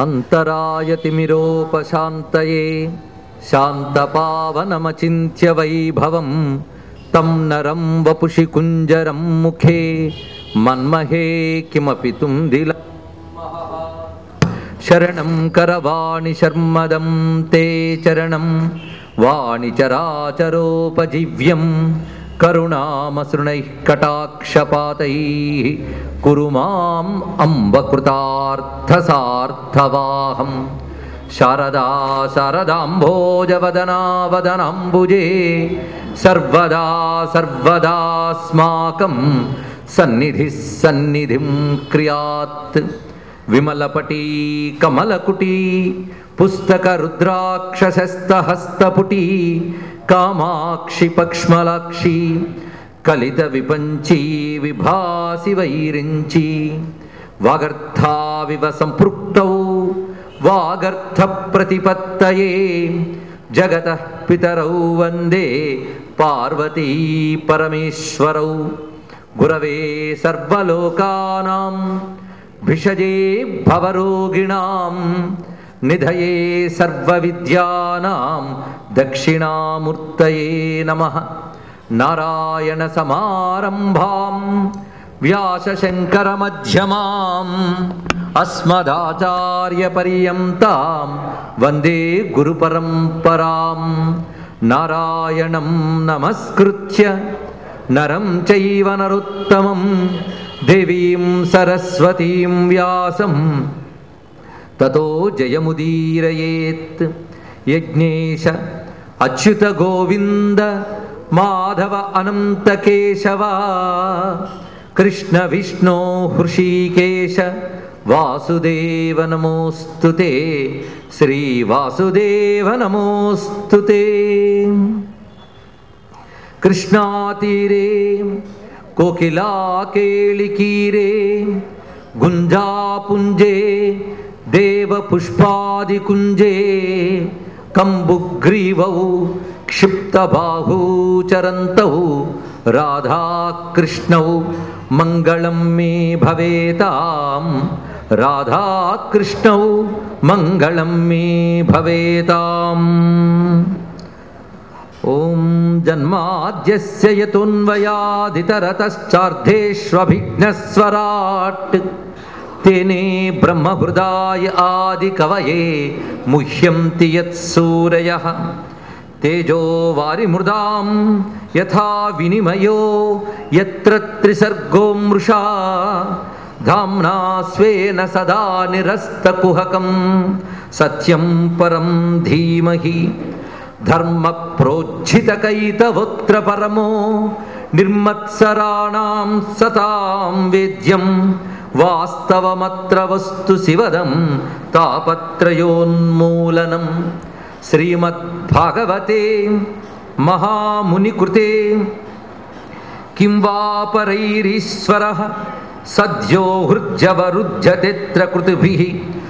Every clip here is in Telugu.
अन्तरायतिमिरोपशान्तये शान्तपावनमचिन्त्य वैभवं तं नरं वपुषि कुञ्जरं मुखे मन्महे किमपि तुन्दिल शरणं करवाणि शर्मदं ते चरणं वाणिचराचरोपजीव्यं करुणामसृणैः कटाक्षपातैः कुरु माम् अम्बकृतार्थसार्थवाहम् शारदा शारदाम्भोजवदना वदनाम्बुजे सर्वदा सर्वदास्माकं सन्निधिः सन्निधिं क्रियात् विमलपटी कमलकुटी पुस्तकरुद्राक्षशस्तहस्तपुटी कामाक्षि पक्ष्मलाक्षी कलितविपञ्ची विभासि वैरिञ्ची वागर्थाविव सम्पृक्तौ वागर्थप्रतिपत्तये जगतः पितरौ वन्दे पार्वती परमेश्वरौ गुरवे सर्वलोकानां भिषजे भवरोगिणां निधये सर्वविद्यानां दक्षिणामूर्तये नमः नारायणसमारम्भां व्यासशङ्करमध्यमाम् अस्मदाचार्यपर्यन्तां वन्दे गुरुपरम्परां नारायणं नमस्कृत्य नरं चैव नरोत्तमं देवीं सरस्वतीं व्यासं ततो जयमुदीरयेत् यज्ञेश अच्युतगोविन्द माधव अनन्तकेशव कृष्णविष्णो हृषीकेश वासुदेव नमोऽस्तु ते श्रीवासुदेव नमोऽस्तु ते कृष्णातीरे कोकिलाकेलिकीरे गुञ्जापुञ्जे देवपुष्पादिकुञ्जे कम्बुग्रीवौ क्षिप्तबाहू चरन्तौ राधाकृष्णौ मङ्गलं मे भवेतां राधाकृष्णौ मङ्गलं मे भवेताम् ॐ जन्माद्यस्य यतोऽन्वयादितरतश्चार्धेष्वभिघ्नस्वराट् तेने ब्रह्महृदाय आदिकवये मुह्यन्ति यत्सूरयः तेजो वारिमृदां यथा विनिमयो यत्र त्रिसर्गो मृषा धाम्ना स्वेन सदा निरस्तकुहकं सत्यं परं धीमहि धर्मप्रोज्झितकैतवोत्र परमो निर्मत्सराणां सतां वेद्यं वास्तवमत्र वस्तु शिवदं तापत्रयोन्मूलनं श्रीमद्भागवते महामुनिकृते किं वा परैरीश्वरः सद्यो हृज्यवरुध्यतेऽत्र कृतिभिः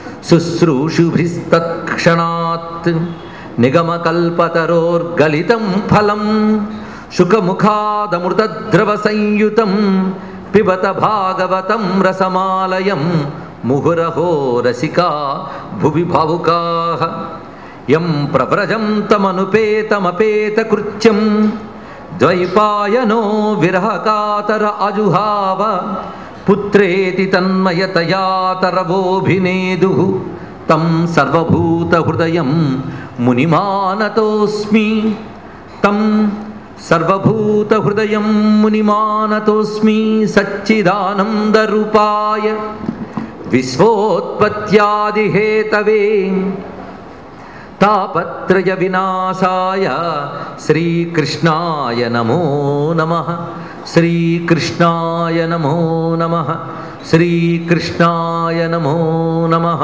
शुश्रूषुभिस्तत्क्षणात् निगमकल्पतरोर्गलितं फलं शुकमुखादमृतद्रवसंयुतं पिबत भागवतं रसमालयं मुहुरहो रसिका भुवि भावुकाः यं प्रव्रजं तमनुपेतमपेतकृत्यं द्वैपायनो विरहकातर अजुहाव पुत्रेति तन्मयतया तरवोऽभिनेदुः तं सर्वभूतहृदयं मुनिमानतोऽस्मि तं सर्वभूतहृदयं मुनिमानतोऽस्मि सच्चिदानन्दरूपाय विश्वोत्पत्त्यादिहेतवे तापत्रयविनाशाय श्रीकृष्णाय नमो नमः श्रीकृष्णाय नमो नमः श्रीकृष्णाय नमो नमः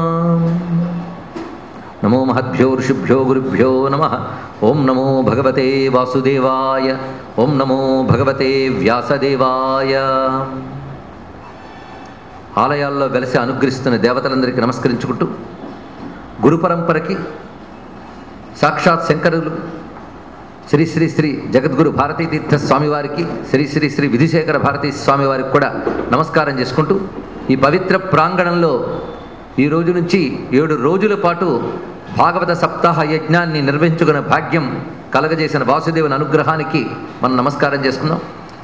नमो महद्भ्यो ऋषिभ्यो गुरुभ्यो नमः ॐ नमो भगवते वासुदेवाय ॐ नमो भगवते వ్యాసదేవాయ ఆలయాల్లో వెలసి అనుగ్రహిస్తున్న దేవతలందరికీ నమస్కరించుకుంటూ గురు పరంపరకి సాక్షాత్ శంకరులు శ్రీ శ్రీ శ్రీ జగద్గురు భారతీ తీర్థ స్వామివారికి శ్రీ శ్రీ శ్రీ విధిశేఖర భారతీ స్వామివారికి కూడా నమస్కారం చేసుకుంటూ ఈ పవిత్ర ప్రాంగణంలో ఈ రోజు నుంచి ఏడు రోజుల పాటు భాగవత సప్తాహ యజ్ఞాన్ని నిర్వహించుకునే భాగ్యం కలగజేసిన వాసుదేవుని అనుగ్రహానికి మనం నమస్కారం చేసుకుందాం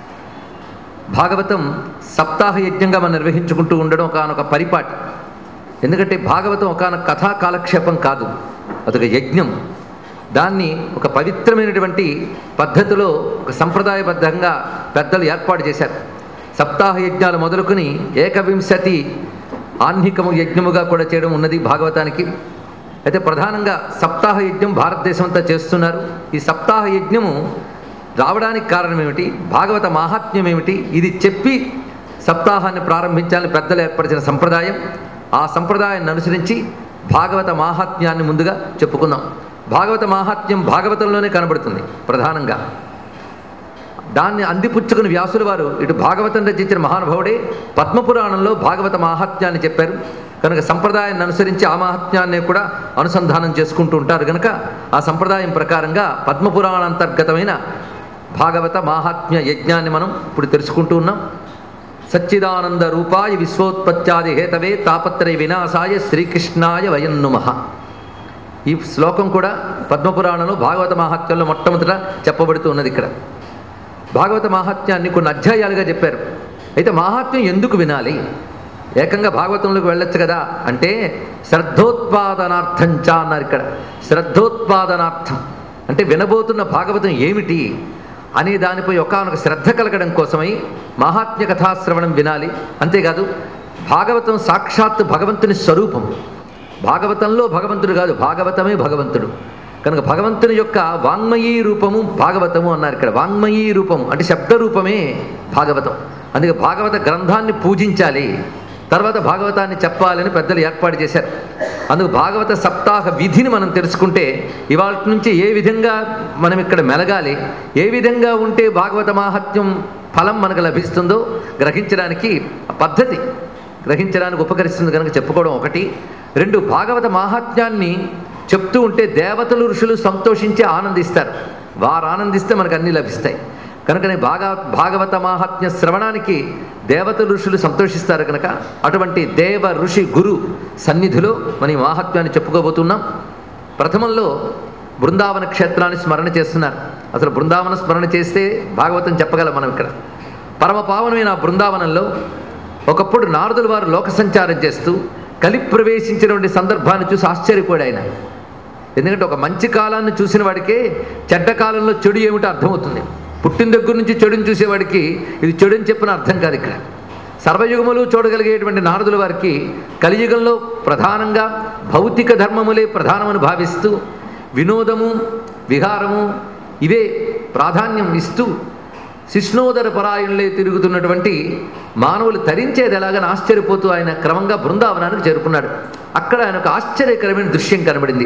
భాగవతం సప్తాహ యజ్ఞంగా మనం నిర్వహించుకుంటూ ఉండడం ఒకనొక పరిపాటి ఎందుకంటే భాగవతం ఒకనొక కథా కాలక్షేపం కాదు అదొక యజ్ఞం దాన్ని ఒక పవిత్రమైనటువంటి పద్ధతిలో ఒక సంప్రదాయబద్ధంగా పెద్దలు ఏర్పాటు చేశారు సప్తాహ యజ్ఞాలు మొదలుకొని ఏకవింశతి ఆహ్నికము యజ్ఞముగా కూడా చేయడం ఉన్నది భాగవతానికి అయితే ప్రధానంగా సప్తాహ యజ్ఞం భారతదేశం అంతా చేస్తున్నారు ఈ సప్తాహ యజ్ఞము రావడానికి కారణం ఏమిటి భాగవత మాహాత్మ్యం ఏమిటి ఇది చెప్పి సప్తాహాన్ని ప్రారంభించాలని పెద్దలు ఏర్పరిచిన సంప్రదాయం ఆ సంప్రదాయాన్ని అనుసరించి భాగవత మాహాత్మ్యాన్ని ముందుగా చెప్పుకుందాం భాగవత మాహాత్మ్యం భాగవతంలోనే కనబడుతుంది ప్రధానంగా దాన్ని అందిపుచ్చుకుని వ్యాసుల వారు ఇటు భాగవతం రచించిన మహానుభావుడే పద్మపురాణంలో భాగవత మాహాత్మ్యాన్ని చెప్పారు కనుక సంప్రదాయాన్ని అనుసరించి ఆ మాహాత్మ్యాన్ని కూడా అనుసంధానం చేసుకుంటూ ఉంటారు కనుక ఆ సంప్రదాయం ప్రకారంగా పద్మపురాణాంతర్గతమైన భాగవత మాహాత్మ్య యజ్ఞాన్ని మనం ఇప్పుడు తెలుసుకుంటూ ఉన్నాం సచ్చిదానంద రూపాయ విశ్వోత్పత్యాది హేతవే తాపత్రయ వినాశాయ శ్రీకృష్ణాయ వయన్నుమః ఈ శ్లోకం కూడా పద్మపురాణంలో భాగవత మాహాత్మ్యంలో మొట్టమొదట చెప్పబడుతూ ఉన్నది ఇక్కడ భాగవత మాహాత్మ్యాన్ని కొన్ని అధ్యాయాలుగా చెప్పారు అయితే మాహాత్మ్యం ఎందుకు వినాలి ఏకంగా భాగవతంలోకి వెళ్ళొచ్చు కదా అంటే శ్రద్ధోత్పాదనార్థం చ అన్నారు ఇక్కడ శ్రద్ధోత్పాదనార్థం అంటే వినబోతున్న భాగవతం ఏమిటి అనే దానిపై ఒకనొక శ్రద్ధ కలగడం కోసమై మాహాత్మ్య కథాశ్రవణం వినాలి అంతేకాదు భాగవతం సాక్షాత్ భగవంతుని స్వరూపం భాగవతంలో భగవంతుడు కాదు భాగవతమే భగవంతుడు కనుక భగవంతుని యొక్క వాంగ్మయీ రూపము భాగవతము అన్నారు ఇక్కడ వాంగ్మయీ రూపము అంటే శబ్ద రూపమే భాగవతం అందుకే భాగవత గ్రంథాన్ని పూజించాలి తర్వాత భాగవతాన్ని చెప్పాలని పెద్దలు ఏర్పాటు చేశారు అందుకు భాగవత సప్తాహ విధిని మనం తెలుసుకుంటే ఇవాళ నుంచి ఏ విధంగా మనం ఇక్కడ మెలగాలి ఏ విధంగా ఉంటే భాగవత మాహత్యం ఫలం మనకు లభిస్తుందో గ్రహించడానికి పద్ధతి గ్రహించడానికి ఉపకరిస్తుంది కనుక చెప్పుకోవడం ఒకటి రెండు భాగవత మాహాత్మ్యాన్ని చెప్తూ ఉంటే దేవతలు ఋషులు సంతోషించి ఆనందిస్తారు వారు ఆనందిస్తే మనకు అన్నీ లభిస్తాయి కనుకనే భాగ భాగవత మాహాత్మ్య శ్రవణానికి దేవత ఋషులు సంతోషిస్తారు కనుక అటువంటి దేవ ఋషి గురు సన్నిధిలో మన ఈ మాహాత్మ్యాన్ని చెప్పుకోబోతున్నాం ప్రథమంలో బృందావన క్షేత్రాన్ని స్మరణ చేస్తున్నారు అసలు బృందావన స్మరణ చేస్తే భాగవతం చెప్పగలం మనం ఇక్కడ పరమ పావనమైన ఆ బృందావనంలో ఒకప్పుడు నారదుల వారు లోక సంచారం చేస్తూ కలి ప్రవేశించినటువంటి సందర్భాన్ని చూసి ఆశ్చర్యపోయాడు ఆయన ఎందుకంటే ఒక మంచి కాలాన్ని చూసిన వాడికే చెడ్డ కాలంలో చెడు ఏమిటో అర్థమవుతుంది పుట్టిన దగ్గర నుంచి చెడుని చూసేవాడికి ఇది చెడు అని చెప్పిన అర్థం కాదు ఇక్కడ సర్వయుగములు చూడగలిగేటువంటి నారదుల వారికి కలియుగంలో ప్రధానంగా భౌతిక ధర్మములే ప్రధానమని భావిస్తూ వినోదము విహారము ఇవే ప్రాధాన్యం ఇస్తూ శిష్ణోదర పరాయణలే తిరుగుతున్నటువంటి మానవులు తరించేది ఎలాగని ఆశ్చర్యపోతూ ఆయన క్రమంగా బృందావనానికి చేరుకున్నాడు అక్కడ ఆయన ఒక ఆశ్చర్యకరమైన దృశ్యం కనబడింది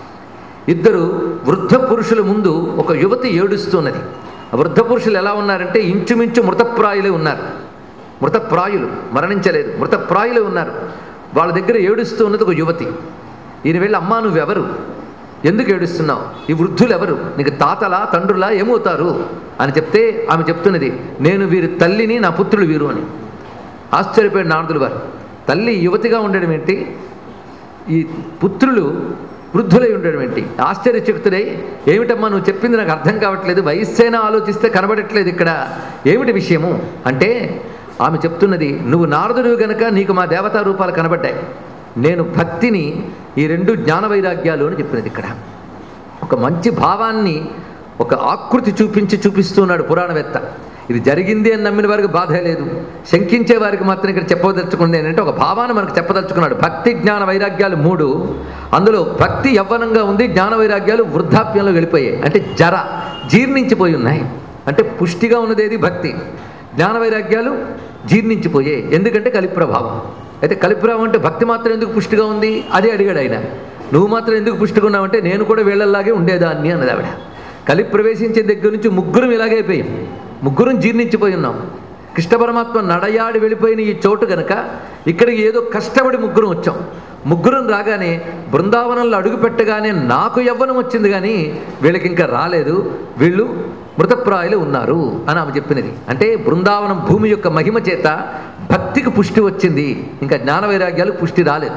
ఇద్దరు వృద్ధ పురుషుల ముందు ఒక యువతి ఏడుస్తున్నది ఆ వృద్ధ పురుషులు ఎలా ఉన్నారంటే ఇంచుమించు మృతప్రాయులే ఉన్నారు మృతప్రాయులు మరణించలేదు మృతప్రాయులే ఉన్నారు వాళ్ళ దగ్గర ఏడుస్తూ ఉన్నది ఒక యువతి ఈయన వెళ్ళి అమ్మా నువ్వెవరు ఎందుకు ఏడుస్తున్నావు ఈ వృద్ధులు ఎవరు నీకు తాతలా తండ్రులా ఏమవుతారు అని చెప్తే ఆమె చెప్తున్నది నేను వీరి తల్లిని నా పుత్రులు వీరు అని ఆశ్చర్యపోయాడు నారదులు వారు తల్లి యువతిగా ఉండడం ఏంటి ఈ పుత్రులు వృద్ధులై ఉండడం ఏంటి ఆశ్చర్యచకితుడై ఏమిటమ్మా నువ్వు చెప్పింది నాకు అర్థం కావట్లేదు వయస్సైనా ఆలోచిస్తే కనబడట్లేదు ఇక్కడ ఏమిటి విషయము అంటే ఆమె చెప్తున్నది నువ్వు నారదుడు గనక నీకు మా దేవతా రూపాలు కనబడ్డాయి నేను భక్తిని ఈ రెండు జ్ఞాన వైరాగ్యాలు అని చెప్పినది ఇక్కడ ఒక మంచి భావాన్ని ఒక ఆకృతి చూపించి చూపిస్తున్నాడు పురాణవేత్త ఇది జరిగింది అని నమ్మిన వారికి బాధ లేదు శంకించే వారికి మాత్రం ఇక్కడ చెప్పదలుచుకుంది ఏంటంటే ఒక భావాన్ని మనకు చెప్పదలుచుకున్నాడు భక్తి జ్ఞాన వైరాగ్యాలు మూడు అందులో భక్తి యవ్వనంగా ఉంది జ్ఞాన వైరాగ్యాలు వృద్ధాప్యంలో వెళ్ళిపోయాయి అంటే జర జీర్ణించిపోయి ఉన్నాయి అంటే పుష్టిగా ఉన్నది ఏది భక్తి జ్ఞాన వైరాగ్యాలు జీర్ణించిపోయాయి ఎందుకంటే కలిప్రభావం అయితే కలిప్రభావం అంటే భక్తి మాత్రం ఎందుకు పుష్టిగా ఉంది అదే అడిగాడు ఆయన నువ్వు మాత్రం ఎందుకు పుష్టిగా ఉన్నావంటే నేను కూడా వీళ్ళలాగే ఉండేదాన్ని అన్నది ఆవిడ కలి ప్రవేశించే దగ్గర నుంచి ముగ్గురం ఇలాగే అయిపోయాం ముగ్గురం జీర్ణించిపోయి ఉన్నాం కృష్ణ పరమాత్మ నడయాడి వెళ్ళిపోయిన ఈ చోటు గనక ఇక్కడికి ఏదో కష్టపడి ముగ్గురం వచ్చాం ముగ్గురం రాగానే బృందావనంలో అడుగు పెట్టగానే నాకు యవ్వనం వచ్చింది కానీ వీళ్ళకి ఇంకా రాలేదు వీళ్ళు మృతప్రాయులు ఉన్నారు అని ఆమె చెప్పినది అంటే బృందావనం భూమి యొక్క మహిమ చేత భక్తికి పుష్టి వచ్చింది ఇంకా జ్ఞాన వైరాగ్యాలకు పుష్టి రాలేదు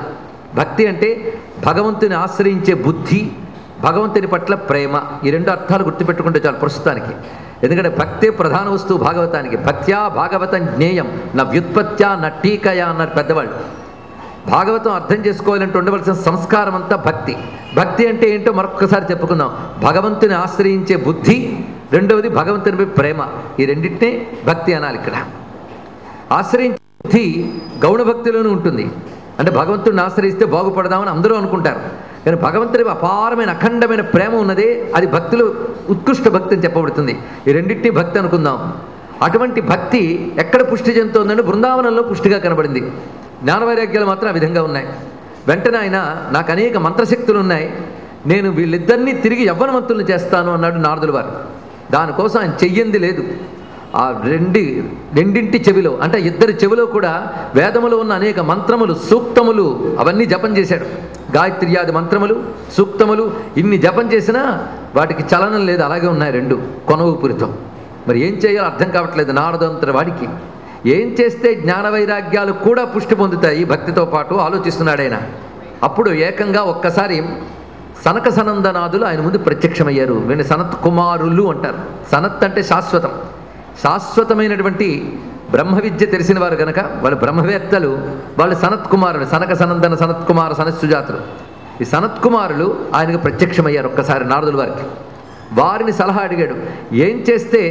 భక్తి అంటే భగవంతుని ఆశ్రయించే బుద్ధి భగవంతుని పట్ల ప్రేమ ఈ రెండు అర్థాలు గుర్తుపెట్టుకుంటే చాలు ప్రస్తుతానికి ఎందుకంటే భక్తే ప్రధాన వస్తువు భాగవతానికి భక్త్యా భాగవతం జ్ఞేయం నా వ్యుత్పత్త్యా నా టీకయా అన్నారు పెద్దవాళ్ళు భాగవతం అర్థం చేసుకోవాలంటే ఉండవలసిన సంస్కారం అంతా భక్తి భక్తి అంటే ఏంటో మరొకసారి చెప్పుకుందాం భగవంతుని ఆశ్రయించే బుద్ధి రెండవది భగవంతునిపై ప్రేమ ఈ రెండింటినే భక్తి అనాలి ఇక్కడ ఆశ్రయించే బుద్ధి గౌణ భక్తిలోనూ ఉంటుంది అంటే భగవంతుడిని ఆశ్రయిస్తే బాగుపడదామని అందరూ అనుకుంటారు కానీ భగవంతుడి అపారమైన అఖండమైన ప్రేమ ఉన్నదే అది భక్తులు ఉత్కృష్ట భక్తి అని చెప్పబడుతుంది ఈ రెండింటినీ భక్తి అనుకుందాం అటువంటి భక్తి ఎక్కడ పుష్టి చెందుతోందంటే బృందావనంలో పుష్టిగా కనబడింది జ్ఞానవైరాగ్యాలు మాత్రం ఆ విధంగా ఉన్నాయి వెంటనే ఆయన నాకు అనేక మంత్రశక్తులు ఉన్నాయి నేను వీళ్ళిద్దరినీ తిరిగి యవ్వనవంతుల్ని చేస్తాను అన్నాడు నారదుల వారు దానికోసం ఆయన చెయ్యింది లేదు ఆ రెండి రెండింటి చెవిలో అంటే ఇద్దరి చెవిలో కూడా వేదములో ఉన్న అనేక మంత్రములు సూక్తములు అవన్నీ జపం చేశాడు గాయత్ర్యాది మంత్రములు సూక్తములు ఇన్ని జపం చేసినా వాటికి చలనం లేదు అలాగే ఉన్నాయి రెండు కొన ఊపిరితో మరి ఏం చేయాలో అర్థం కావట్లేదు నారదంతర వాడికి ఏం చేస్తే జ్ఞాన వైరాగ్యాలు కూడా పుష్టి పొందుతాయి భక్తితో పాటు ఆలోచిస్తున్నాడు ఆయన అప్పుడు ఏకంగా ఒక్కసారి సనక సనందనాథులు ఆయన ముందు ప్రత్యక్షమయ్యారు వీళ్ళని సనత్ కుమారులు అంటారు సనత్ అంటే శాశ్వతం శాశ్వతమైనటువంటి బ్రహ్మ విద్య తెలిసిన వారు గనక వాళ్ళు బ్రహ్మవేత్తలు వాళ్ళు సనత్ కుమారులు సనక సనందన సనత్ కుమార సనత్సుజాతులు ఈ సనత్ కుమారులు ఆయనకు ప్రత్యక్షమయ్యారు ఒక్కసారి నారదుల వారికి వారిని సలహా అడిగాడు ఏం చేస్తే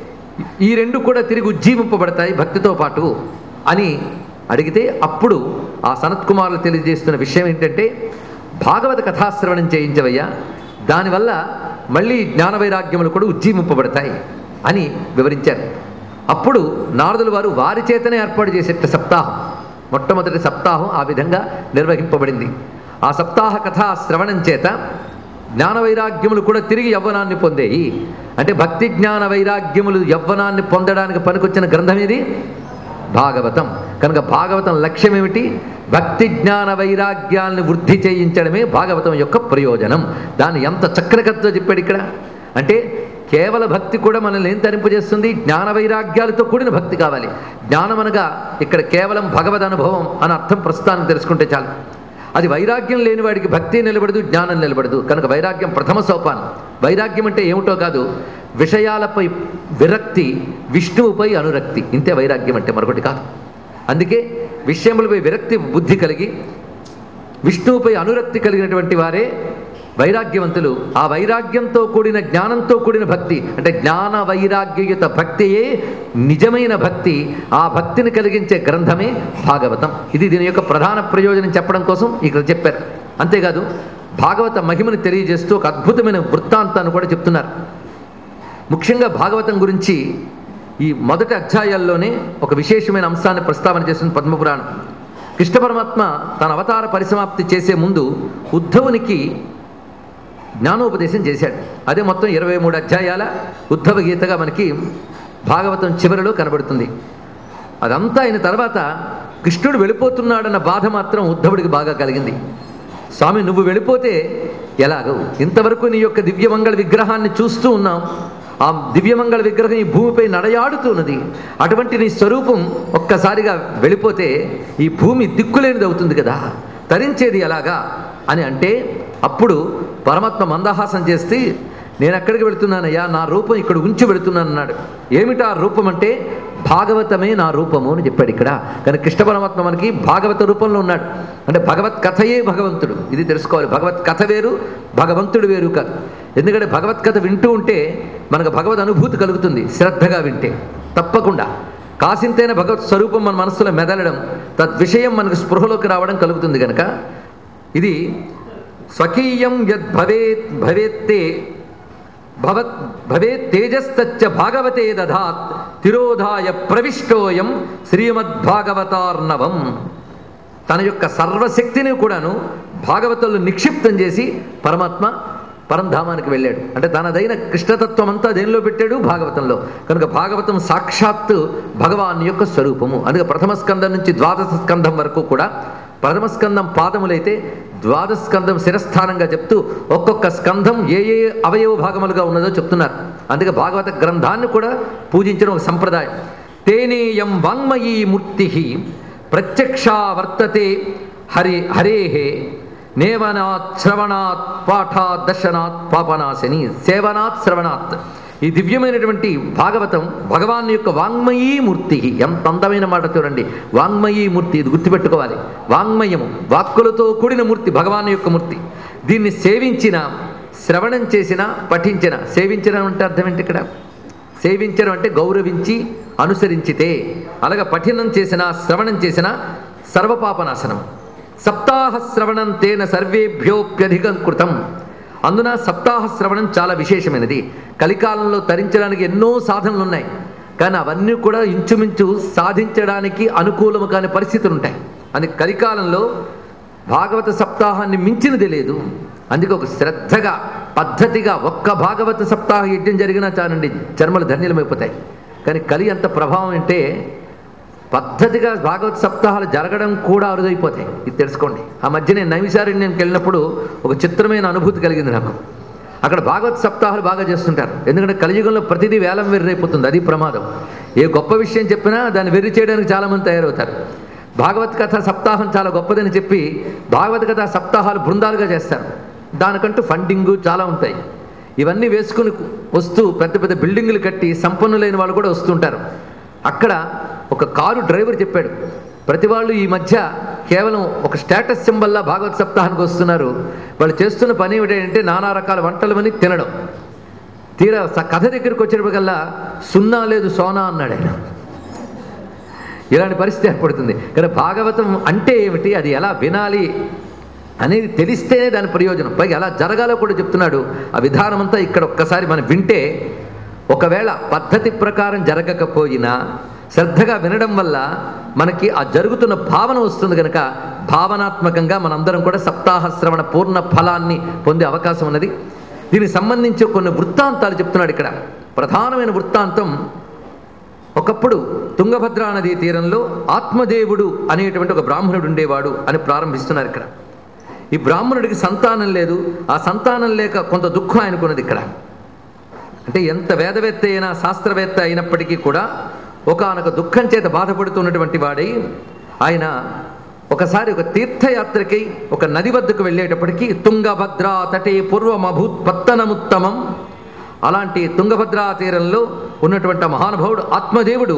ఈ రెండు కూడా తిరిగి ఉజ్జీవింపబడతాయి భక్తితో పాటు అని అడిగితే అప్పుడు ఆ సనత్ కుమారులు తెలియజేస్తున్న విషయం ఏంటంటే భాగవత కథాశ్రవణం చేయించవయ్యా దానివల్ల మళ్ళీ జ్ఞాన వైరాగ్యములు కూడా ఉజ్జీవింపబడతాయి అని వివరించారు అప్పుడు నారదుల వారు వారి చేతనే ఏర్పాటు చేసేట సప్తాహం మొట్టమొదటి సప్తాహం ఆ విధంగా నిర్వహింపబడింది ఆ సప్తాహ కథా శ్రవణం చేత జ్ఞాన వైరాగ్యములు కూడా తిరిగి యవ్వనాన్ని పొందేయి అంటే భక్తి జ్ఞాన వైరాగ్యములు యవ్వనాన్ని పొందడానికి పనికొచ్చిన గ్రంథం ఇది భాగవతం కనుక భాగవతం లక్ష్యం ఏమిటి భక్తి జ్ఞాన వైరాగ్యాలను వృద్ధి చేయించడమే భాగవతం యొక్క ప్రయోజనం దాన్ని ఎంత చక్రకత్తో చెప్పాడు ఇక్కడ అంటే కేవల భక్తి కూడా మనల్ని ఏం తరింపజేస్తుంది జ్ఞాన వైరాగ్యాలతో కూడిన భక్తి కావాలి జ్ఞానం అనగా ఇక్కడ కేవలం భగవద్ అనుభవం అని అర్థం ప్రస్తుతానికి తెలుసుకుంటే చాలు అది వైరాగ్యం లేని వాడికి భక్తి నిలబడదు జ్ఞానం నిలబడదు కనుక వైరాగ్యం ప్రథమ సోపానం వైరాగ్యం అంటే ఏమిటో కాదు విషయాలపై విరక్తి విష్ణువుపై అనురక్తి ఇంతే వైరాగ్యం అంటే మరొకటి కాదు అందుకే విషయములపై విరక్తి బుద్ధి కలిగి విష్ణువుపై అనురక్తి కలిగినటువంటి వారే వైరాగ్యవంతులు ఆ వైరాగ్యంతో కూడిన జ్ఞానంతో కూడిన భక్తి అంటే జ్ఞాన వైరాగ్యయుత భక్తియే నిజమైన భక్తి ఆ భక్తిని కలిగించే గ్రంథమే భాగవతం ఇది దీని యొక్క ప్రధాన ప్రయోజనం చెప్పడం కోసం ఇక్కడ చెప్పారు అంతేకాదు భాగవత మహిమను తెలియజేస్తూ ఒక అద్భుతమైన వృత్తాంతాన్ని కూడా చెప్తున్నారు ముఖ్యంగా భాగవతం గురించి ఈ మొదటి అధ్యాయాల్లోనే ఒక విశేషమైన అంశాన్ని ప్రస్తావన చేస్తుంది పద్మపురాణం కృష్ణ పరమాత్మ తన అవతార పరిసమాప్తి చేసే ముందు ఉద్ధవునికి జ్ఞానోపదేశం చేశాడు అదే మొత్తం ఇరవై మూడు అధ్యాయాల ఉద్ధవ గీతగా మనకి భాగవతం చివరిలో కనబడుతుంది అదంతా అయిన తర్వాత కృష్ణుడు వెళ్ళిపోతున్నాడన్న బాధ మాత్రం ఉద్ధవుడికి బాగా కలిగింది స్వామి నువ్వు వెళ్ళిపోతే ఎలాగో ఇంతవరకు నీ యొక్క దివ్యమంగళ విగ్రహాన్ని చూస్తూ ఉన్నాం ఆ దివ్యమంగళ విగ్రహం ఈ భూమిపై నడయాడుతున్నది అటువంటి నీ స్వరూపం ఒక్కసారిగా వెళ్ళిపోతే ఈ భూమి దిక్కులేనిది అవుతుంది కదా తరించేది ఎలాగా అని అంటే అప్పుడు పరమాత్మ మందహాసం చేస్తే నేను ఎక్కడికి వెళుతున్నానయ్యా నా రూపం ఇక్కడ ఉంచి వెళుతున్నాను అన్నాడు ఏమిటా రూపం అంటే భాగవతమే నా రూపము అని చెప్పాడు ఇక్కడ కానీ కృష్ణ పరమాత్మ మనకి భాగవత రూపంలో ఉన్నాడు అంటే భగవత్ కథయే భగవంతుడు ఇది తెలుసుకోవాలి భగవత్ కథ వేరు భగవంతుడు వేరు కాదు ఎందుకంటే భగవత్ కథ వింటూ ఉంటే మనకు భగవద్ అనుభూతి కలుగుతుంది శ్రద్ధగా వింటే తప్పకుండా కాసింతైన భగవత్ స్వరూపం మన మనసులో మెదలడం తద్విషయం మనకు స్పృహలోకి రావడం కలుగుతుంది కనుక ఇది స్వకీయం యద్ భవేత్ భవేత్తే భవత్ భవేత్ తేజస్తచ్చ భాగవతే దధాత్ తిరోధాయ ప్రవిష్టోయం శ్రీమద్భాగవతార్ణవం తన యొక్క సర్వశక్తిని కూడాను భాగవతంలో నిక్షిప్తం చేసి పరమాత్మ పరంధామానికి వెళ్ళాడు అంటే తనదైన కృష్ణతత్వం అంతా దేనిలో పెట్టాడు భాగవతంలో కనుక భాగవతం సాక్షాత్తు భగవాన్ యొక్క స్వరూపము అందుకే ప్రథమ స్కందం నుంచి ద్వాదశ స్కందం వరకు కూడా ప్రథమ స్కందం పాదములైతే ద్వాదశ స్కందం శిరస్థానంగా చెప్తూ ఒక్కొక్క స్కందం ఏ ఏ అవయవ భాగములుగా ఉన్నదో చెప్తున్నారు అందుకే భాగవత గ్రంథాన్ని కూడా పూజించడం ఒక సంప్రదాయం తేనేయం వాంగ్మయీ మూర్తి ప్రత్యక్షా వర్తతే హరి హరేహే నేవనాత్ శ్రవణాత్ పాఠాత్ దర్శనాత్ పాపనాశని సేవనాత్ శ్రవణాత్ ఈ దివ్యమైనటువంటి భాగవతం భగవాన్ యొక్క వాంగ్మయీ మూర్తి ఎంత అందమైన మాట చూడండి వాంగ్మయీ మూర్తి ఇది గుర్తుపెట్టుకోవాలి వాంగ్మయము వాక్కులతో కూడిన మూర్తి భగవాన్ యొక్క మూర్తి దీన్ని సేవించిన శ్రవణం చేసిన పఠించిన సేవించడం అంటే అర్థం ఏంటి ఇక్కడ సేవించడం అంటే గౌరవించి అనుసరించితే అలాగే పఠినం చేసిన శ్రవణం చేసిన సర్వపాపనాశనం సప్తాహ శ్రవణం తేన సర్వేభ్యోప్యధికం కృతం అందున సప్తాహ శ్రవణం చాలా విశేషమైనది కలికాలంలో తరించడానికి ఎన్నో సాధనలు ఉన్నాయి కానీ అవన్నీ కూడా ఇంచుమించు సాధించడానికి అనుకూలము కాని పరిస్థితులు ఉంటాయి అని కలికాలంలో భాగవత సప్తాహాన్ని మించినది లేదు అందుకే ఒక శ్రద్ధగా పద్ధతిగా ఒక్క భాగవత సప్తాహ యజ్ఞం జరిగినా చాలండి జన్మలు ధన్యులమైపోతాయి కానీ కలి అంత ప్రభావం అంటే పద్ధతిగా భాగవత సప్తాహాలు జరగడం కూడా అరుదైపోతాయి ఇది తెలుసుకోండి ఆ మధ్య నేను నైమిసారణ్యంకి వెళ్ళినప్పుడు ఒక చిత్రమైన అనుభూతి కలిగింది నాకు అక్కడ భాగవత సప్తాహాలు బాగా చేస్తుంటారు ఎందుకంటే కలియుగంలో ప్రతిదీ వేలం వెర్రైపోతుంది అది ప్రమాదం ఏ గొప్ప విషయం చెప్పినా దాన్ని వెర్రి చేయడానికి చాలామంది తయారవుతారు భాగవత్ కథ సప్తాహం చాలా గొప్పదని చెప్పి భాగవత కథ సప్తాహాలు బృందాలుగా చేస్తారు దానికంటూ ఫండింగ్ చాలా ఉంటాయి ఇవన్నీ వేసుకుని వస్తూ పెద్ద పెద్ద బిల్డింగులు కట్టి సంపన్నులైన వాళ్ళు కూడా వస్తుంటారు అక్కడ ఒక కారు డ్రైవర్ చెప్పాడు ప్రతి వాళ్ళు ఈ మధ్య కేవలం ఒక స్టేటస్ సింబల్లా భాగవత్ సప్తాహానికి వస్తున్నారు వాళ్ళు చేస్తున్న పని ఏమిటంటే నానా రకాల వంటలు అని తినడం తీరా స- కథ దగ్గరికి వచ్చేటప్పటికల్లా సున్నా లేదు సోనా అన్నాడు ఆయన ఇలాంటి పరిస్థితి ఏర్పడుతుంది కానీ భాగవతం అంటే ఏమిటి అది ఎలా వినాలి అనేది తెలిస్తేనే దాని ప్రయోజనం పైగా ఎలా జరగాలో కూడా చెప్తున్నాడు ఆ విధానం అంతా ఇక్కడ ఒక్కసారి మనం వింటే ఒకవేళ పద్ధతి ప్రకారం జరగకపోయినా శ్రద్ధగా వినడం వల్ల మనకి ఆ జరుగుతున్న భావన వస్తుంది కనుక భావనాత్మకంగా మనందరం కూడా సప్తాహ శ్రవణ పూర్ణ ఫలాన్ని పొందే అవకాశం ఉన్నది దీనికి సంబంధించి కొన్ని వృత్తాంతాలు చెప్తున్నాడు ఇక్కడ ప్రధానమైన వృత్తాంతం ఒకప్పుడు తుంగభద్రా నదీ తీరంలో ఆత్మదేవుడు అనేటువంటి ఒక బ్రాహ్మణుడు ఉండేవాడు అని ప్రారంభిస్తున్నారు ఇక్కడ ఈ బ్రాహ్మణుడికి సంతానం లేదు ఆ సంతానం లేక కొంత దుఃఖం ఆయనకున్నది ఇక్కడ అంటే ఎంత వేదవేత్త అయినా శాస్త్రవేత్త అయినప్పటికీ కూడా ఒకనొక దుఃఖం చేత బాధపడుతున్నటువంటి వాడై ఆయన ఒకసారి ఒక తీర్థయాత్రకై ఒక నది వద్దకు వెళ్ళేటప్పటికీ తుంగభద్రా తటే పూర్వమభూత్ పత్తనముత్తమం అలాంటి తుంగభద్రా తీరంలో ఉన్నటువంటి ఆ మహానుభావుడు ఆత్మదేవుడు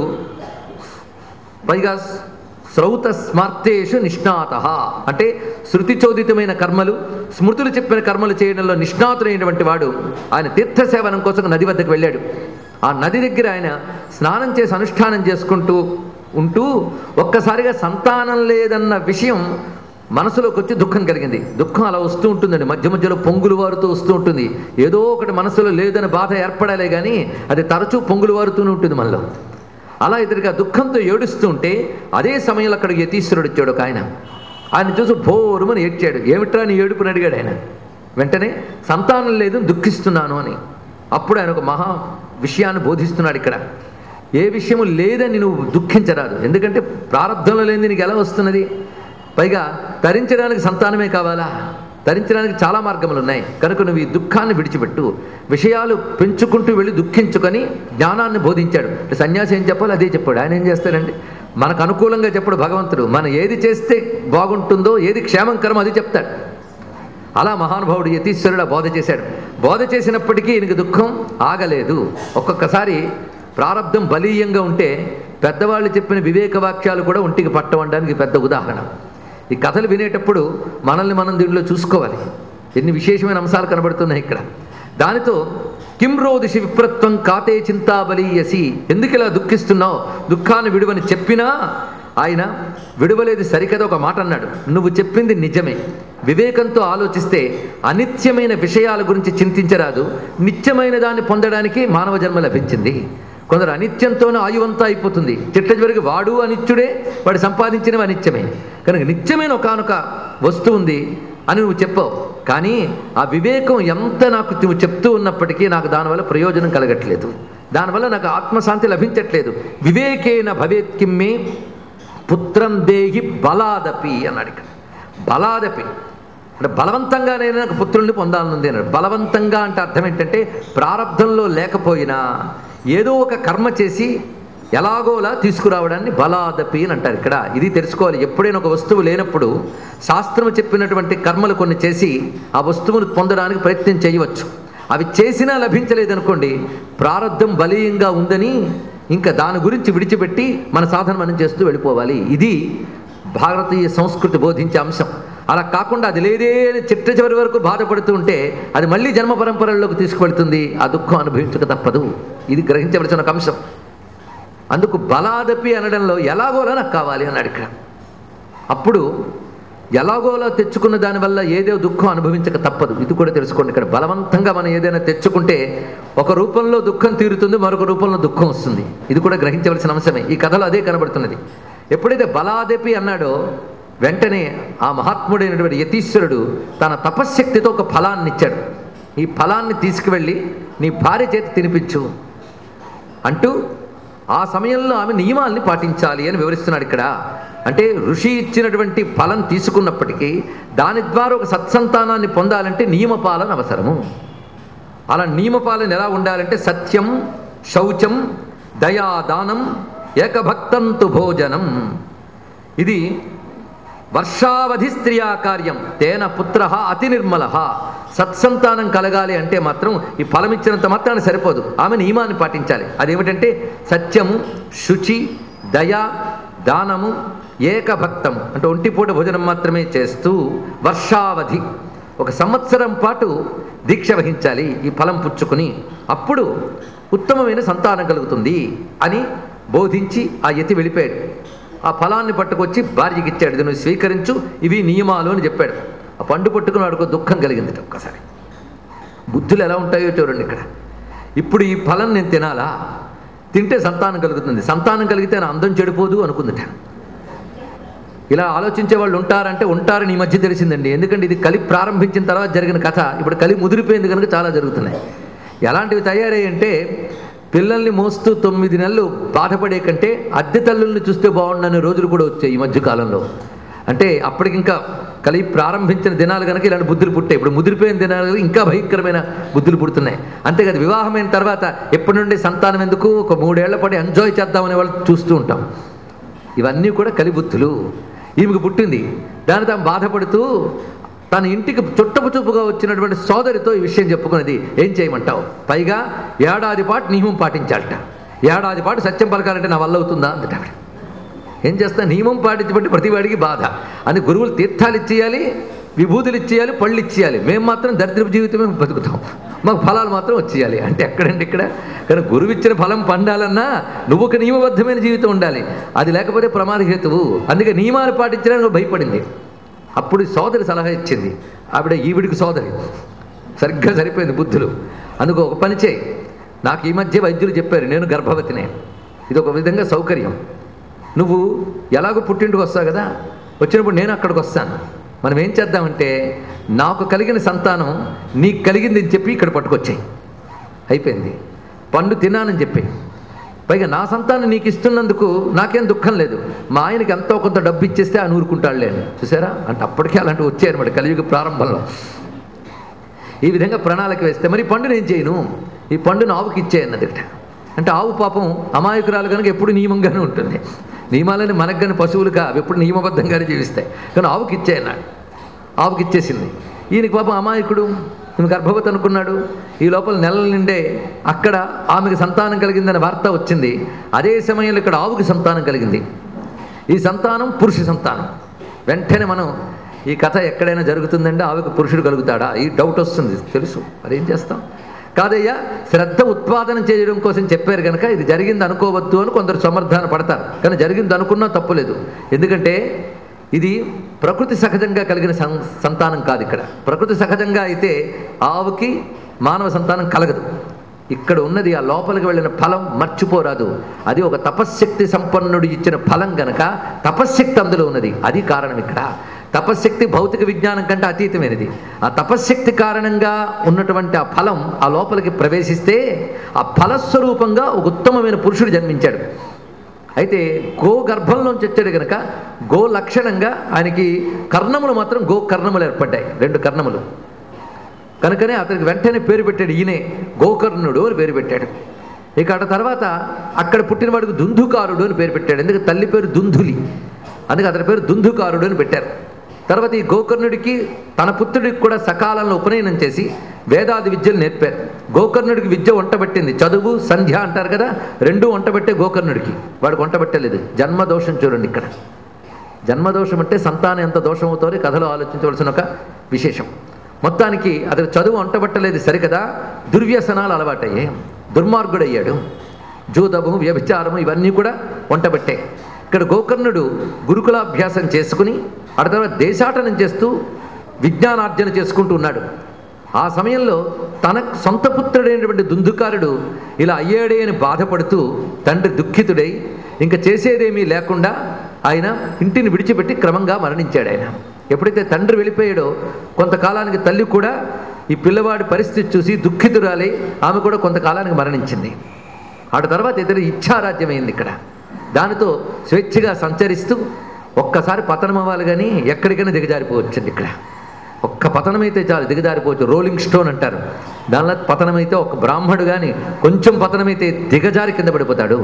పైగా శ్రౌత స్మార్తేషు నిష్ణాత అంటే శృతి చోదితమైన కర్మలు స్మృతులు చెప్పిన కర్మలు చేయడంలో నిష్ణాతుడైనటువంటి వాడు ఆయన తీర్థ సేవనం కోసం నది వద్దకు వెళ్ళాడు ఆ నది దగ్గర ఆయన స్నానం చేసి అనుష్ఠానం చేసుకుంటూ ఉంటూ ఒక్కసారిగా సంతానం లేదన్న విషయం మనసులోకి వచ్చి దుఃఖం కలిగింది దుఃఖం అలా వస్తూ ఉంటుందండి మధ్య మధ్యలో పొంగులు వారుతూ వస్తూ ఉంటుంది ఏదో ఒకటి మనసులో లేదని బాధ ఏర్పడాలే కానీ అది తరచూ పొంగులు వారుతూనే ఉంటుంది మనలో అలా ఇతడికి ఆ దుఃఖంతో ఏడుస్తూ ఉంటే అదే సమయంలో అక్కడికి యతీశ్వరుడు వచ్చాడు ఒక ఆయన ఆయన చూసి భోరుమని ఏడ్చాడు ఏమిట్రా నీ ఏడుపుని అడిగాడు ఆయన వెంటనే సంతానం లేదు దుఃఖిస్తున్నాను అని అప్పుడు ఆయన ఒక మహా విషయాన్ని బోధిస్తున్నాడు ఇక్కడ ఏ విషయము లేదని నువ్వు దుఃఖించరాదు ఎందుకంటే ప్రారంధంలో లేనిది నీకు ఎలా వస్తున్నది పైగా తరించడానికి సంతానమే కావాలా తరించడానికి చాలా మార్గములు ఉన్నాయి కనుక నువ్వు ఈ దుఃఖాన్ని విడిచిపెట్టు విషయాలు పెంచుకుంటూ వెళ్ళి దుఃఖించుకొని జ్ఞానాన్ని బోధించాడు అంటే సన్యాసి ఏం చెప్పాలి అదే చెప్పాడు ఆయన ఏం చేస్తాడండి మనకు అనుకూలంగా చెప్పడు భగవంతుడు మనం ఏది చేస్తే బాగుంటుందో ఏది క్షేమంకరం అది చెప్తాడు అలా మహానుభావుడు యతీశ్వరుడు ఆ బోధ చేశాడు బోధ చేసినప్పటికీ ఈయనకి దుఃఖం ఆగలేదు ఒక్కొక్కసారి ప్రారంధం బలీయంగా ఉంటే పెద్దవాళ్ళు చెప్పిన వివేక వాక్యాలు కూడా ఒంటికి పట్టవడానికి పెద్ద ఉదాహరణ ఈ కథలు వినేటప్పుడు మనల్ని మనం దీనిలో చూసుకోవాలి ఎన్ని విశేషమైన అంశాలు కనబడుతున్నాయి ఇక్కడ దానితో కిం రోదిషి విప్రత్వం కాతే చింతాబలీయసి ఎందుకు ఇలా దుఃఖిస్తున్నావు దుఃఖాన్ని విడువని చెప్పినా ఆయన విడువలేదు సరికదా ఒక మాట అన్నాడు నువ్వు చెప్పింది నిజమే వివేకంతో ఆలోచిస్తే అనిత్యమైన విషయాల గురించి చింతించరాదు నిత్యమైన దాన్ని పొందడానికి మానవ జన్మ లభించింది కొందరు అనిత్యంతోనే ఆయువంతా అయిపోతుంది చిట్ట చివరికి వాడు అనిత్యుడే వాడు సంపాదించినవి అనిత్యమే కనుక నిత్యమైన ఒకనొక వస్తువు ఉంది అని నువ్వు చెప్పావు కానీ ఆ వివేకం ఎంత నాకు నువ్వు చెప్తూ ఉన్నప్పటికీ నాకు దానివల్ల ప్రయోజనం కలగట్లేదు దానివల్ల నాకు ఆత్మశాంతి లభించట్లేదు వివేకేన భవేత్ కిమ్మే పుత్రం దేహి బలాదపి అన్నాడు ఇక్కడ బలాదపి అంటే బలవంతంగా నేను నాకు పుత్రుల్ని పొందాలనుంది అన్నాడు బలవంతంగా అంటే అర్థం ఏంటంటే ప్రారంధంలో లేకపోయినా ఏదో ఒక కర్మ చేసి ఎలాగోలా తీసుకురావడాన్ని బలాదపి అని అంటారు ఇక్కడ ఇది తెలుసుకోవాలి ఎప్పుడైనా ఒక వస్తువు లేనప్పుడు శాస్త్రం చెప్పినటువంటి కర్మలు కొన్ని చేసి ఆ వస్తువును పొందడానికి ప్రయత్నం చేయవచ్చు అవి చేసినా లభించలేదనుకోండి ప్రారంధం బలీయంగా ఉందని ఇంకా దాని గురించి విడిచిపెట్టి మన సాధన మనం చేస్తూ వెళ్ళిపోవాలి ఇది భారతీయ సంస్కృతి బోధించే అంశం అలా కాకుండా అది లేదే అని చిట్ట చివరి వరకు బాధపడుతూ ఉంటే అది మళ్ళీ జన్మ పరంపరల్లోకి తీసుకువెళ్తుంది ఆ దుఃఖం అనుభవించక తప్పదు ఇది గ్రహించవలసిన ఒక అంశం అందుకు బలాదపి అనడంలో ఎలాగోలా నాకు కావాలి అన్నాడు ఇక్కడ అప్పుడు ఎలాగోలా తెచ్చుకున్న దానివల్ల ఏదో దుఃఖం అనుభవించక తప్పదు ఇది కూడా తెలుసుకోండి ఇక్కడ బలవంతంగా మనం ఏదైనా తెచ్చుకుంటే ఒక రూపంలో దుఃఖం తీరుతుంది మరొక రూపంలో దుఃఖం వస్తుంది ఇది కూడా గ్రహించవలసిన అంశమే ఈ కథలో అదే కనబడుతున్నది ఎప్పుడైతే బలాదపి అన్నాడో వెంటనే ఆ మహాత్ముడైనటువంటి యతీశ్వరుడు తన తపశ్శక్తితో ఒక ఫలాన్ని ఇచ్చాడు ఈ ఫలాన్ని తీసుకువెళ్ళి నీ భార్య చేతి తినిపించు అంటూ ఆ సమయంలో ఆమె నియమాల్ని పాటించాలి అని వివరిస్తున్నాడు ఇక్కడ అంటే ఋషి ఇచ్చినటువంటి ఫలం తీసుకున్నప్పటికీ దాని ద్వారా ఒక సత్సంతానాన్ని పొందాలంటే నియమపాలన అవసరము అలా నియమపాలన ఎలా ఉండాలంటే సత్యం శౌచం దయాదానం ఏకభక్తంతు భోజనం ఇది వర్షావధి స్త్రియా కార్యం తేన పుత్ర అతి నిర్మల సత్సంతానం కలగాలి అంటే మాత్రం ఈ ఫలం ఇచ్చినంత మాత్రాన్ని సరిపోదు ఆమె నియమాన్ని పాటించాలి అదేమిటంటే సత్యము శుచి దయ దానము ఏకభక్తం అంటే ఒంటిపూట భోజనం మాత్రమే చేస్తూ వర్షావధి ఒక సంవత్సరం పాటు దీక్ష వహించాలి ఈ ఫలం పుచ్చుకుని అప్పుడు ఉత్తమమైన సంతానం కలుగుతుంది అని బోధించి ఆ యతి వెళ్ళిపోయాడు ఆ ఫలాన్ని పట్టుకొచ్చి భార్యకి ఇచ్చాడు ఇది నువ్వు స్వీకరించు ఇవి నియమాలు అని చెప్పాడు ఆ పండు పట్టుకుని వాడికి దుఃఖం కలిగింది ఒక్కసారి బుద్ధులు ఎలా ఉంటాయో చూడండి ఇక్కడ ఇప్పుడు ఈ ఫలం నేను తినాలా తింటే సంతానం కలుగుతుంది సంతానం కలిగితే నా అందం చెడిపోదు అనుకుందిట ఇలా ఆలోచించే వాళ్ళు ఉంటారంటే ఉంటారని ఈ మధ్య తెలిసిందండి ఎందుకంటే ఇది కలి ప్రారంభించిన తర్వాత జరిగిన కథ ఇప్పుడు కలి ముదిరిపోయింది కనుక చాలా జరుగుతున్నాయి ఎలాంటివి తయారయ్యంటే పిల్లల్ని మోస్తూ తొమ్మిది నెలలు బాధపడే కంటే అద్దె తల్లుల్ని చూస్తే బాగుండనే రోజులు కూడా వచ్చాయి ఈ మధ్య కాలంలో అంటే అప్పటికి ఇంకా కలి ప్రారంభించిన దినాలు కనుక ఇలాంటి బుద్ధులు పుట్టాయి ఇప్పుడు ముదిరిపోయిన దినాలు కనుక ఇంకా భయంకరమైన బుద్ధులు పుడుతున్నాయి అంతేకాదు వివాహమైన తర్వాత ఎప్పటి నుండి సంతానం ఎందుకు ఒక మూడేళ్ల పాటు ఎంజాయ్ చేద్దామనే వాళ్ళు చూస్తూ ఉంటాం ఇవన్నీ కూడా కలిబుద్ధులు ఈమెకు పుట్టింది దాని తాను బాధపడుతూ తన ఇంటికి చుట్టపు చూపుగా వచ్చినటువంటి సోదరితో ఈ విషయం చెప్పుకున్నది ఏం చేయమంటావు పైగా ఏడాది పాటు నియమం పాటించాలట ఏడాది పాటు సత్యం పలకాలంటే నా వల్ల అవుతుందా అందుట ఆవిడ. ఏం చేస్తా నియమం పాటించబట్టి ప్రతివాడికి బాధ అని గురువులు తీర్థాలు ఇచ్చేయాలి విభూతులు ఇచ్చేయాలి పళ్ళు ఇచ్చేయాలి మేము మాత్రం దరిద్రపు జీవితమే బతుకుతాం మాకు ఫలాలు మాత్రం వచ్చేయాలి అంటే ఎక్కడండి ఇక్కడ కానీ గురువు ఇచ్చిన ఫలం పండాలన్నా నువ్వు ఒక నియమబద్ధమైన జీవితం ఉండాలి అది లేకపోతే ప్రమాద హేతువు అందుకే నియమాలు పాటించడానికి భయపడింది అప్పుడు ఈ సోదరి సలహా ఇచ్చింది ఆవిడ ఈవిడికి సోదరి సరిగ్గా సరిపోయింది బుద్ధులు అందుకు ఒక పని చేయి నాకు ఈ మధ్య వైద్యులు చెప్పారు నేను గర్భవతినే ఇది ఒక విధంగా సౌకర్యం నువ్వు ఎలాగో పుట్టింటికి వస్తావు కదా వచ్చినప్పుడు నేను అక్కడికి వస్తాను మనం ఏం చేద్దామంటే నాకు కలిగిన సంతానం నీకు కలిగింది అని చెప్పి ఇక్కడ పట్టుకొచ్చాయి అయిపోయింది పండు తిన్నానని చెప్పి పైగా నా సంతానం నీకు ఇస్తున్నందుకు నాకేం దుఃఖం లేదు మా ఆయనకి ఎంతో కొంత డబ్బు ఇచ్చేస్తే ఆయన ఊరుకుంటాడులే అని చూసారా అంటే అప్పటికే అలాంటివి వచ్చాయన్నమాట కలియుగ ప్రారంభంలో ఈ విధంగా ప్రణాళిక వేస్తే మరి ఈ పండు నేను చేయను ఈ పండును ఆవుకి ఇచ్చేయన్నదిట అంటే ఆవు పాపం అమాయకురాలు కనుక ఎప్పుడు నియమంగానే ఉంటుంది నియమాలని మనకు కానీ పశువులుగా అవి ఎప్పుడు నియమబద్ధంగానే జీవిస్తాయి కానీ ఆవుకి ఇచ్చేయన్నాడు ఆవుకి ఇచ్చేసింది ఈయనకి పాపం అమాయకుడు ఈమె గర్భవతి అనుకున్నాడు ఈ లోపల నెలల నిండే అక్కడ ఆమెకు సంతానం కలిగిందనే వార్త వచ్చింది అదే సమయంలో ఇక్కడ ఆవుకి సంతానం కలిగింది ఈ సంతానం పురుష సంతానం వెంటనే మనం ఈ కథ ఎక్కడైనా జరుగుతుందంటే ఆమెకు పురుషుడు కలుగుతాడా ఈ డౌట్ వస్తుంది తెలుసు మరి ఏం చేస్తాం కాదయ్యా శ్రద్ధ ఉత్పాదనం చేయడం కోసం చెప్పారు కనుక ఇది జరిగింది అనుకోవద్దు అని కొందరు సమర్థాన పడతారు కానీ జరిగింది అనుకున్నా తప్పులేదు ఎందుకంటే ఇది ప్రకృతి సహజంగా కలిగిన సం- సంతానం కాదు ఇక్కడ ప్రకృతి సహజంగా అయితే ఆవుకి మానవ సంతానం కలగదు ఇక్కడ ఉన్నది ఆ లోపలికి వెళ్ళిన ఫలం మర్చిపోరాదు అది ఒక తపశ్శక్తి సంపన్నుడు ఇచ్చిన ఫలం గనక తపశ్శక్తి అందులో ఉన్నది అది కారణం ఇక్కడ తపశ్శక్తి భౌతిక విజ్ఞానం కంటే అతీతమైనది ఆ తపశ్శక్తి కారణంగా ఉన్నటువంటి ఆ ఫలం ఆ లోపలికి ప్రవేశిస్తే ఆ ఫలస్వరూపంగా ఒక ఉత్తమమైన పురుషుడు జన్మించాడు అయితే గో గర్భంలోంచి వచ్చాడు కనుక గో లక్షణంగా ఆయనకి కర్ణములు మాత్రం గో కర్ణములు ఏర్పడ్డాయి రెండు కర్ణములు కనుకనే అతనికి వెంటనే పేరు పెట్టాడు ఈయనే గోకర్ణుడు అని పేరు పెట్టాడు ఇక అటు తర్వాత అక్కడ పుట్టినవాడికి దుందుకారుడు అని పేరు పెట్టాడు ఎందుకు తల్లి పేరు దుందులి అందుకే అతని పేరు దుందుకారుడు అని పెట్టారు తర్వాత ఈ గోకర్ణుడికి తన పుత్రుడికి కూడా సకాలంలో ఉపనయనం చేసి వేదాది విద్యలు నేర్పారు గోకర్ణుడికి విద్య వంటబట్టింది చదువు సంధ్య అంటారు కదా రెండూ వంటబట్టే గోకర్ణుడికి వాడికి వంటబట్టలేదు జన్మదోషం చూడండి ఇక్కడ జన్మదోషం అంటే సంతానం ఎంత దోషం అవుతుందో కథలో ఆలోచించవలసిన ఒక విశేషం మొత్తానికి అతను చదువు అంటబట్టలేదు సరికదా దుర్వ్యసనాలు అలవాటయ్యాయి దుర్మార్గుడయ్యాడు జూదము వ్యభిచారము ఇవన్నీ కూడా వంటబట్టే ఇక్కడ గోకర్ణుడు గురుకులాభ్యాసం చేసుకుని ఆ తర్వాత దేశాటనం చేస్తూ విజ్ఞానార్జన చేసుకుంటూ ఉన్నాడు ఆ సమయంలో తన సొంత పుత్రుడైనటువంటి దుందుకారుడు ఇలా అయ్యాడే అని బాధపడుతూ తండ్రి దుఃఖితుడై ఇంకా చేసేదేమీ లేకుండా ఆయన ఇంటిని విడిచిపెట్టి క్రమంగా మరణించాడు ఆయన ఎప్పుడైతే తండ్రి వెళ్ళిపోయాడో కొంతకాలానికి తల్లి కూడా ఈ పిల్లవాడి పరిస్థితి చూసి దుఃఖితురాలై ఆమె కూడా కొంతకాలానికి మరణించింది ఆట తర్వాత ఇతడు ఇచ్ఛారాజ్యమైంది ఇక్కడ దానితో స్వేచ్ఛగా సంచరిస్తూ ఒక్కసారి పతనం అవ్వాలి కానీ ఎక్కడికైనా దిగజారిపోవచ్చండి ఇక్కడ ఒక్క పతనమైతే చాలు దిగజారిపోవచ్చు రోలింగ్ స్టోన్ అంటారు దానిలో పతనమైతే ఒక బ్రాహ్మడు కానీ కొంచెం పతనమైతే దిగజారి కింద పడిపోతాడు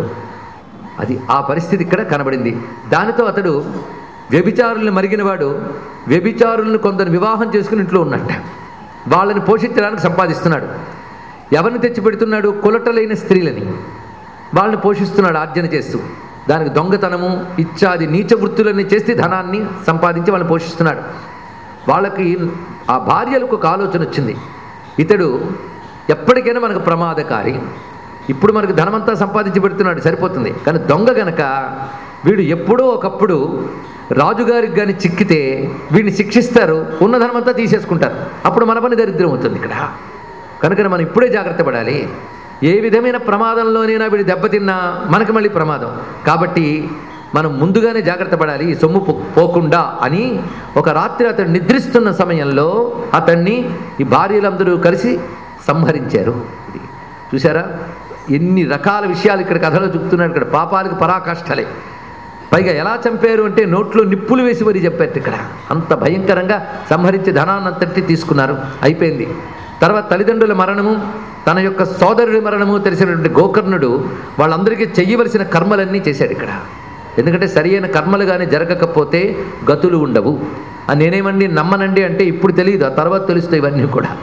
అది ఆ పరిస్థితి ఇక్కడ కనబడింది దానితో అతడు వ్యభిచారుల్ని మరిగినవాడు వ్యభిచారులను కొందరు వివాహం చేసుకుని ఇంట్లో ఉన్నట్ట వాళ్ళని పోషించడానికి సంపాదిస్తున్నాడు ఎవరిని తెచ్చిపెడుతున్నాడు కులటలైన స్త్రీలని వాళ్ళని పోషిస్తున్నాడు ఆర్జన చేస్తూ దానికి దొంగతనము ఇత్యాది నీచ వృత్తులన్నీ చేస్తే ధనాన్ని సంపాదించి వాళ్ళని పోషిస్తున్నాడు వాళ్ళకి ఆ భార్యలకు ఒక ఆలోచన వచ్చింది ఇతడు ఎప్పటికైనా మనకు ప్రమాదకారి ఇప్పుడు మనకు ధనమంతా సంపాదించి పెడుతున్నాడు సరిపోతుంది కానీ దొంగ గనక వీడు ఎప్పుడో ఒకప్పుడు రాజుగారికి కానీ చిక్కితే వీడిని శిక్షిస్తారు ఉన్న ధనమంతా తీసేసుకుంటారు అప్పుడు మన పని దరిద్రం అవుతుంది ఇక్కడ కనుక మనం ఇప్పుడే జాగ్రత్త పడాలి ఏ విధమైన ప్రమాదంలోనైనా వీడు దెబ్బతిన్నా మనకు మళ్ళీ ప్రమాదం కాబట్టి మనం ముందుగానే జాగ్రత్త పడాలి ఈ సొమ్ము పో- పోకుండా అని ఒక రాత్రి అతడు నిద్రిస్తున్న సమయంలో అతన్ని ఈ భార్యలందరూ కలిసి సంహరించారు ఇది చూసారా ఎన్ని రకాల విషయాలు ఇక్కడ కథలో చెప్తున్నాడు ఇక్కడ పాపాలకు పరాకాష్ఠలే పైగా ఎలా చంపారు అంటే నోట్లో నిప్పులు వేసి మరీ చెప్పారు ఇక్కడ అంత భయంకరంగా సంహరించి ధనాన్నంతటి తీసుకున్నారు అయిపోయింది తర్వాత తల్లిదండ్రుల మరణము తన యొక్క సోదరుడి మరణము తెలిసినటువంటి గోకర్ణుడు వాళ్ళందరికీ చెయ్యవలసిన కర్మలన్నీ చేశాడు ఇక్కడ ఎందుకంటే సరియైన కర్మలు కానీ జరగకపోతే గతులు ఉండవు ఆ నేనేమండి నమ్మనండి అంటే ఇప్పుడు తెలియదు ఆ తర్వాత తెలుస్తాయి ఇవన్నీ కూడా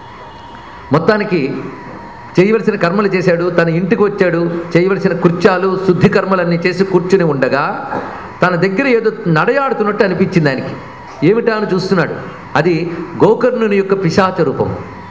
మొత్తానికి చేయవలసిన కర్మలు చేశాడు తన ఇంటికి వచ్చాడు చేయవలసిన కృత్యాలు శుద్ధి కర్మలన్నీ చేసి కూర్చుని ఉండగా తన దగ్గర ఏదో నడయాడుతున్నట్టు అనిపించింది ఆయనకి ఏమిటా అని చూస్తున్నాడు అది గోకర్ణుని యొక్క పిశాచ రూపం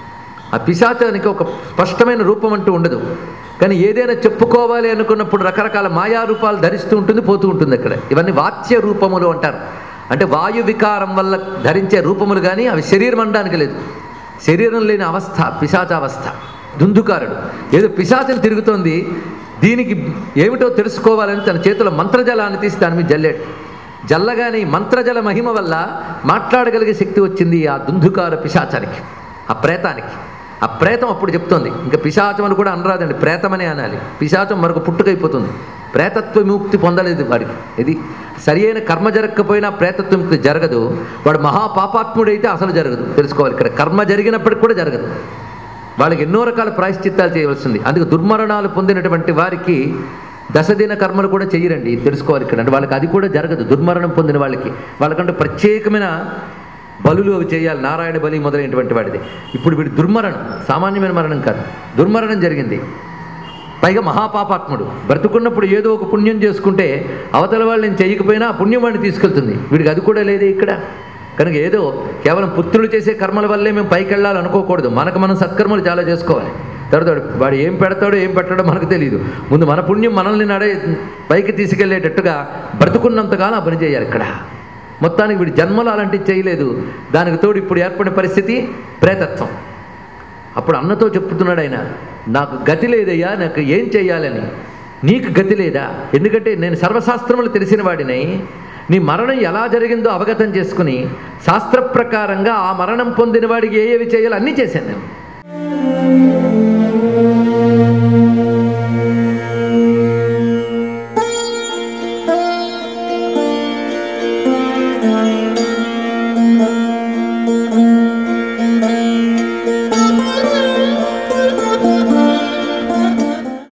ఆ పిశాచానికి ఒక స్పష్టమైన రూపం అంటూ ఉండదు కానీ ఏదైనా చెప్పుకోవాలి అనుకున్నప్పుడు రకరకాల మాయా రూపాలు ధరిస్తూ ఉంటుంది పోతూ ఉంటుంది అక్కడ ఇవన్నీ వాచ్య రూపములు అంటారు అంటే వాయు వికారం వల్ల ధరించే రూపములు కానీ అవి శరీరం అనడానికి లేదు శరీరం లేని అవస్థ పిశాచావస్థ దుందుకారుడు ఏదో పిశాచం తిరుగుతోంది దీనికి ఏమిటో తెలుసుకోవాలని తన చేతిలో మంత్రజలాన్ని తీసి దాని మీద జల్లాడు జల్లగానే ఈ మంత్రజల మహిమ వల్ల మాట్లాడగలిగే శక్తి వచ్చింది ఆ దుందుకార పిశాచానికి ఆ ప్రేతానికి ఆ ప్రేతం అప్పుడు చెప్తోంది ఇంకా పిశాచం అని కూడా అనరాదండి ప్రేతమనే అనాలి పిశాచం మరొక పుట్టుకైపోతుంది ప్రేతత్వ విముక్తి పొందలేదు వాడికి ఇది సరి అయిన కర్మ జరగకపోయినా ప్రేతత్వ విముక్తి జరగదు వాడు మహాపాపాత్ముడైతే అసలు జరగదు తెలుసుకోవాలి ఇక్కడ కర్మ జరిగినప్పటికి కూడా జరగదు వాళ్ళకి ఎన్నో రకాల ప్రాయశ్చిత్తాలు చేయవలసింది అందుకే దుర్మరణాలు పొందినటువంటి వారికి దశదిన కర్మలు కూడా చెయ్యరండి తెలుసుకోవాలి ఇక్కడ అంటే వాళ్ళకి అది కూడా జరగదు దుర్మరణం పొందిన వాళ్ళకి వాళ్ళకంటే ప్రత్యేకమైన బలులు అవి చేయాలి నారాయణ బలి మొదలైనటువంటి వాడిది ఇప్పుడు వీడి దుర్మరణం సామాన్యమైన మరణం కాదు దుర్మరణం జరిగింది పైగా మహాపాపాత్ముడు బ్రతుకున్నప్పుడు ఏదో ఒక పుణ్యం చేసుకుంటే అవతల వాళ్ళు నేను చేయకపోయినా ఆ పుణ్యం వాడిని తీసుకెళ్తుంది వీడికి అది కూడా లేదే ఇక్కడ కనుక ఏదో కేవలం పుత్రులు చేసే కర్మల వల్లే మేము పైకి వెళ్ళాలి అనుకోకూడదు మనకు మనం సత్కర్మలు చాలా చేసుకోవాలి తర్వాత వాడు- వాడు ఏం పెడతాడో ఏం పెట్టాడో మనకు తెలియదు ముందు మన పుణ్యం మనల్ని నడే పైకి తీసుకెళ్లేటట్టుగా బ్రతుకున్నంతకాలం ఆ పని చేయాలి ఇక్కడ మొత్తానికి వీడి జన్మలు అలాంటివి చేయలేదు దానికి తోడు ఇప్పుడు ఏర్పడిన పరిస్థితి ప్రేతత్వం అప్పుడు అన్నతో చెప్తున్నాడు ఆయన నాకు గతి లేదయ్యా నాకు ఏం చెయ్యాలని నీకు గతి లేదా ఎందుకంటే నేను సర్వశాస్త్రములు తెలిసిన వాడినై నీ మరణం ఎలా జరిగిందో అవగతం చేసుకుని శాస్త్ర ప్రకారంగా ఆ మరణం పొందిన వాడికి ఏ ఏవి చేయాలో అన్నీ చేశాను నేను